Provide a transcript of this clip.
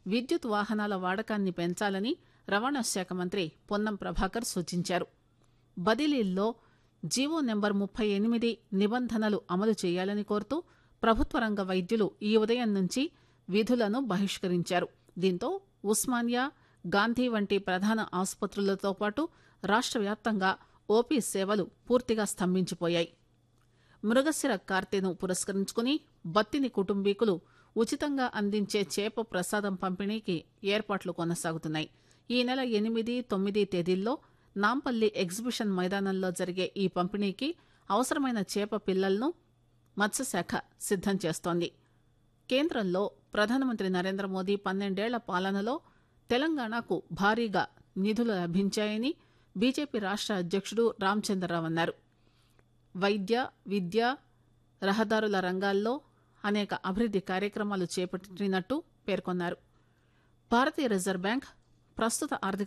విద్యుత్ వాహనాల వాడకాన్ని పెంచాలని రవాణా శాఖ మంత్రి పొన్నం ప్రభాకర్ సూచించారు బదిలీల్లో జీవో నెంబర్ ముప్పై ఎనిమిది నిబంధనలు అమలు చేయాలని కోరుతూ ప్రభుత్వ రంగ వైద్యులు ఈ ఉదయం నుంచి విధులను బహిష్కరించారు దీంతో ఉస్మానియా గాంధీ వంటి ప్రధాన ఆసుపత్రులతో పాటు రాష్ట్ర వ్యాప్తంగా ఓపీ సేవలు పూర్తిగా స్తంభించిపోయాయి మృగశిర కార్తెను పురస్కరించుకుని బత్తిని కుటుంబీకులు ఉచితంగా అందించే చేప ప్రసాదం పంపిణీకి ఏర్పాట్లు కొనసాగుతున్నాయి ఈ నెల ఎనిమిది తొమ్మిది తేదీల్లో నాంపల్లి ఎగ్జిబిషన్ మైదానంలో జరిగే ఈ పంపిణీకి అవసరమైన చేప పిల్లలను మత్స్యశాఖ సిద్దం చేస్తోంది కేంద్రంలో ప్రధానమంత్రి నరేంద్ర మోదీ పన్నెండేళ్ల పాలనలో తెలంగాణకు భారీగా నిధులు లభించాయని బీజేపీ రాష్ట్ర అధ్యక్షుడు రామచంద్రరావు అన్నారు వైద్య విద్య రహదారుల రంగాల్లో అనేక అభివృద్ది కార్యక్రమాలు చేపట్టినట్టు పేర్కొన్నారు భారతీయ రిజర్వ్ బ్యాంక్ ప్రస్తుత ఆర్థిక